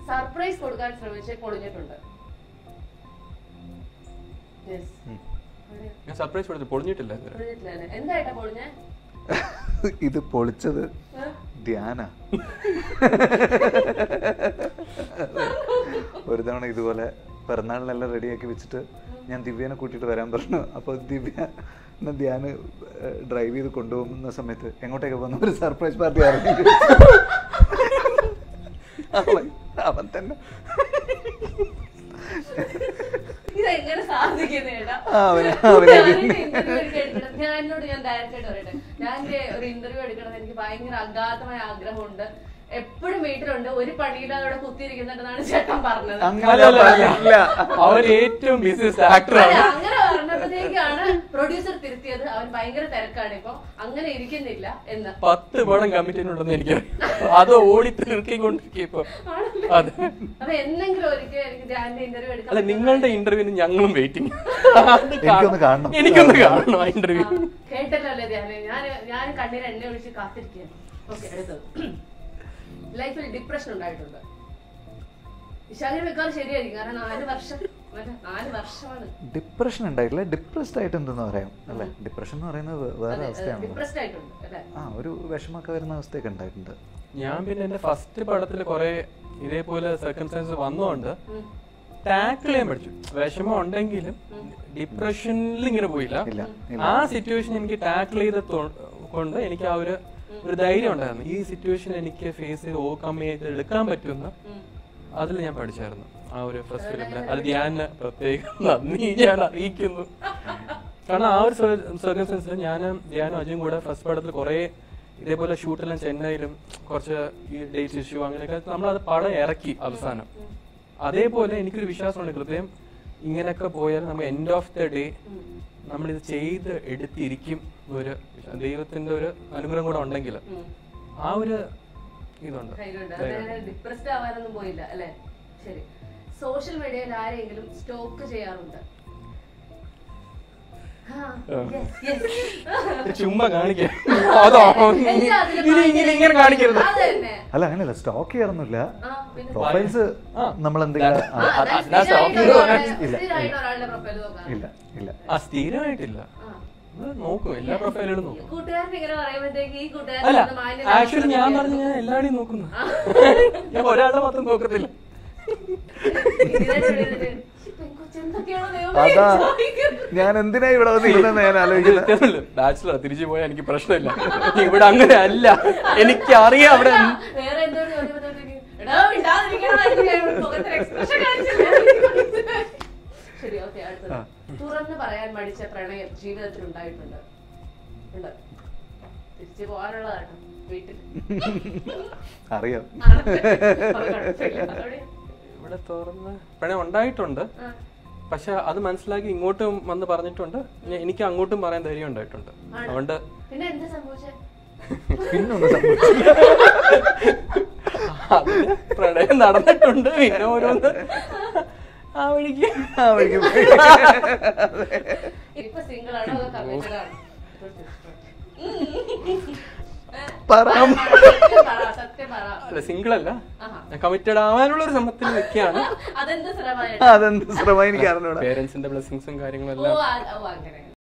Surprise കൊടുക്കാൻ ശ്രമിച്ച് പൊളിഞ്ഞിട്ടുണ്ട് Yes. അവിടെ ഞാൻ സർപ്രൈസ് കൊടുത്തു പൊളിഞ്ഞിട്ടില്ല ഇതുവരെ പൊളിഞ്ഞിട്ടില്ല അല്ലേ? എന്തായിട്ടാ പൊളിഞ്ഞ ഇത് പൊളിച്ചത് ധ്യാന ഒരു തവണ ഇതുപോലെ പിറന്നാളിനെല്ലാം റെഡിയാക്കി വെച്ചിട്ട് ഞാൻ ദിവ്യനെ കൂട്ടിയിട്ട് വരാൻ പറഞ്ഞു അപ്പോൾ ദിവ്യ എന്നെ ധ്യാന് ഡ്രൈവ് ചെയ്ത് കൊണ്ടുപോകുന്ന സമയത്ത് എങ്ങോട്ടേക്ക് പോകുന്ന ഒരു സർപ്രൈസ് പാർട്ടി ആയിരുന്നു അവൻ അവൻ തന്നെ ഇതെങ്ങനെ സാധിക്കുന്നു ചേട്ടാ ആ, അവന് അവന് ഞാനിന്റെ interview ഒക്കെ എടുക്കണം. ഞാൻ എന്നോട് ഞാൻ ഡയറക്റ്റ് ആയിട്ട് പറയട്ടെ ഞാൻ എന്റെ ഒരു ഇന്റർവ്യൂ എടുക്കണം എന്ന് എനിക്ക് ഭയങ്കര അഗാധമായ ആഗ്രഹമുണ്ട് എപ്പോഴും വീട്ടിലുണ്ട് ഒരു പണിയില്ലാതെ അവിടെ കുത്തിയിരിക്കുന്നുണ്ടെന്നാണ് ചേട്ടൻ പറഞ്ഞത് അങ്ങനെ പറഞ്ഞിട്ടില്ല അവൻ ഏറ്റവും ബിസിനസ് ആക്ടർ അല്ല, ആണ് അങ്ങനെ പറഞ്ഞപ്പോഴത്തേക്കാണ് പ്രൊഡ്യൂസർ തിരുത്തിയത് അവൻ ഭയങ്കര തിരക്കാണ് ഇപ്പൊ അങ്ങനെ ഇരിക്കുന്നില്ല എന്ന് പത്ത് പടം കമ്മിറ്റിനുണ്ടെന്ന് എനിക്ക് അത് ഓടി തീർക്കിക്കൊണ്ടിരിക്കും ഇപ്പൊ അതെ അപ്പൊ എന്തെങ്കിലും ഒരിക്കൽ എനിക്ക് ധ്യാന്റെ ഇന്റർവ്യൂ എടുക്കാൻ അല്ല നിങ്ങളുടെ ഇന്റർവ്യൂവിന് ഞങ്ങളും വെയിറ്റിംഗ് എനിക്കൊന്ന് കാണണം. എനിക്കൊന്ന് കാണണം ആ ഇന്റർവ്യൂ ആ, കേട്ടല്ലോ അല്ലേ ധ്യാനെ ഞാൻ ഞാൻ കണ്ണീർ എണ്ണ ഒഴിച്ച് കാത്തിരിക്കുകയാണ് ഓക്കെ അടുത്തത് ലൈഫിൽ ഡിപ്രഷൻ ഉണ്ടായിട്ടുണ്ട് ഇഷാഖിന് മിക്കവാറും ശരിയായിരിക്കും കാരണം നാല് വർഷം മറ്റേ നാല് വർഷമാണ് ഡിപ്രഷൻ ഉണ്ടായിട്ടില്ല ഡിപ്രസ്ഡ് ആയിട്ട് എന്തെന്ന് പറയാം അല്ലേ ഡിപ്രഷൻ എന്ന് പറയുന്നത് വേ- വേറെ അവസ്ഥയാണ് ഡിപ്രസ്ഡ് ആയിട്ടുണ്ട് അല്ലേ ആ ഒരു വിഷമൊക്കെ വരുന്ന അവസ്ഥയൊക്കെ ഉണ്ടായിട്ടുണ്ട് ഞാൻ പിന്നെ എന്റെ ഫസ്റ്റ് പടത്തിൽ കുറെ ഇതേപോലെ സർക്കംസ്റ്റൻസ് വന്നോണ്ട് ടാക്കിൾ ചെയ്യാൻ പഠിച്ചു വിഷമം ഉണ്ടെങ്കിലും ഡിപ്രഷനിൽ ഇങ്ങനെ പോയില്ല ഇല്ല, ഇല്ല. ആ സിറ്റുവേഷൻ എനിക്ക് ടാക്കിൾ ചെയ്ത തൊ- കൊണ്ട് എനിക്ക് ആ ഒരു ഒരു ധൈര്യം ഉണ്ടായിരുന്നു ഈ സിറ്റുവേഷൻ എനിക്ക് ഫേസ് ചെയ്ത് ഓവർകം ചെയ്ത് എടുക്കാൻ പറ്റുമെന്ന് അതിൽ ഞാൻ പഠിച്ചായിരുന്നു ആ ഒരു ഫസ്റ്റ് ഫിലിമില് അത് ഞാൻ പ്രത്യേകം നന്ദി ഞാൻ അറിയിക്കുന്നു കാരണം ആ ഒരു സർക്കംസ്റ്റൻസിൽ ഞാൻ ധ്യാനും അജയും കൂടെ ഫസ്റ്റ് പടത്തിൽ കുറെ ഇതേപോലെ ഷൂട്ടെല്ലാം ചെന്നൈയിലും കുറച്ച് ഈ ഡേറ്റ് ഇഷ്യൂ അങ്ങനെയൊക്കെ നമ്മളത് പടം ഇറക്കി അവസാനം അതേപോലെ എനിക്കൊരു വിശ്വാസമുണ്ട് ഹൃദയം ഇങ്ങനെയൊക്കെ പോയാൽ നമുക്ക് എൻഡ് ഓഫ് ദ ഡേ നമ്മളിത് ചെയ്ത് എടുത്തിരിക്കും ഒരു വിശ്വാസം. ദൈവത്തിന്റെ ഒരു അനുഗ്രഹം കൂടെ ഉണ്ടെങ്കിൽ ആ ഒരു ഇതുണ്ട് ധൈര്യമുണ്ട് അദ്ദേഹം ഡിപ്രസ്ഡ് ആവാനൊന്നും പോയില്ല അല്ലേ ശരി സോഷ്യൽ മീഡിയയിൽ ആരെങ്കിലും സ്റ്റോക്ക് ചെയ്യാറുണ്ട് ആ, yes, yes. ചുമ്മാ കാണിക്കാം അതോ എന്താ അതില് ഇനി ഇങ്ങനെ ഇങ്ങനെ കാണിക്കരുത് അത് തന്നെ അല്ല അങ്ങനെയല്ല സ്റ്റോക്ക് ചെയ്യാറൊന്നുമില്ല ആ, പിന്നെ പ്രൊഫൈൽസ് ആ. നമ്മൾ എന്തെങ്കിലും ആ, ആ, അതായത് അതാ സ്ഥിരമായിട്ട് സ്റ്റോക്ക് ഒരാളുടെ- ഇല്ല, സ്ഥിരമായിട്ട് ഒരാളുടെ പ്രൊഫൈൽ നോക്കാം ഇല്ല ഇല്ല ആ സ്ഥിരമായിട്ടില്ല ആ. ഇത് നോക്കും എല്ലാ പ്രൊഫൈലുകളും നോക്കും കൂട്ടുകാരൻ ഇങ്ങനെ പറയുമ്പോഴത്തേക്ക് ഈ കൂട്ടുകാരൻ അല്ല ഒന്ന് മാന്യനായി ആക്ച്വലി ഞാൻ ശ്രമിക്കുകയാണ്. പറഞ്ഞു ഞാൻ എല്ലാവരെയും നോക്കുന്നു ഞാൻ ഒരാളുടെ മാത്രം നോക്കത്തില്ല ഇതിനായിട്ട് എഴുതിയിട്ട്, "ഈ പെൺകൊച്ച് എന്തൊക്കെയാണോ ദൈവമേ അതാ ചോദിക്കുന്നത്?" ഞാൻ എന്തിനാ ഇവിടെ വന്നിരുന്നെന്ന് ഞാൻ ആലോചിക്കുന്നത് ബാച്ചിലർ തിരിച്ചു പോയാൽ എനിക്ക് പ്രശ്നമില്ല ഇവിടെ അങ്ങനെ അല്ല എനിക്ക് അറിയാം അവിടെ അല്ല, വേറെ എന്തോ ഒരു ചോദ്യം വന്നപ്പോഴത്തേക്ക്, "എടാ, മിണ്ടാതിരിക്കണമായിരുന്നു, ഞാൻ ഇവിടെ മുഖത്തൊരു expression കാണിച്ചില്ലേ?" ശരി ഓക്കെ അടുത്തത് തുറന്ന് പറയാൻ മടിച്ച പ്രണയം ജീവിതത്തിൽ ഉണ്ടായിട്ടുണ്ട് ഉണ്ട് തിരിച്ചു പോകാനുള്ളതാണ് വീട്ടിൽ അറിയാം ആണ്. അത് കുഴപ്പമില്ല. അതോടെ, ഇവിടെ തുറന്ന് പ്രണയം ഉണ്ടായിട്ടുണ്ട് ആ, പക്ഷെ അത് മനസ്സിലാക്കി ഇങ്ങോട്ടും വന്ന് പറഞ്ഞിട്ടുണ്ട് ഞാൻ- എനിക്ക് അങ്ങോട്ടും പറയാൻ ധൈര്യം ഉണ്ടായിട്ടുണ്ട് ആണ്. അതുകൊണ്ട് പിന്നെ എന്താ സംഭവിച്ചേ പിന്നൊന്നും സംഭവിച്ചില്ല അതില് പ്രണയം നടന്നിട്ടുണ്ട് പിന്നെ ഓരോന്ന് ആ വഴിക്ക് ആ വഴിക്ക് പോയി. ഇപ്പൊ സിംഗിൾ ആണോ അതോ കമ്മിറ്റഡ് ആണോ പറ. സത്യം പറ സത്യം പറ അല്ല സിംഗിൾ അല്ല ആഹാ. ഞാൻ കമ്മിറ്റഡ് ആവാനുള്ള ഒരു ശ്രമത്തിൽ നിൽക്കുകയാണ് അതെന്ത് ശ്രമമായിട്ട് അതെന്ത് ശ്രമം എനിക്ക് അറിഞ്ഞൂടാ പേരൻസിന്റെ ബ്ലെസ്സിങ്സും ഓ കാര്യങ്ങളെല്ലാം ആ- ഓ അങ്ങനെ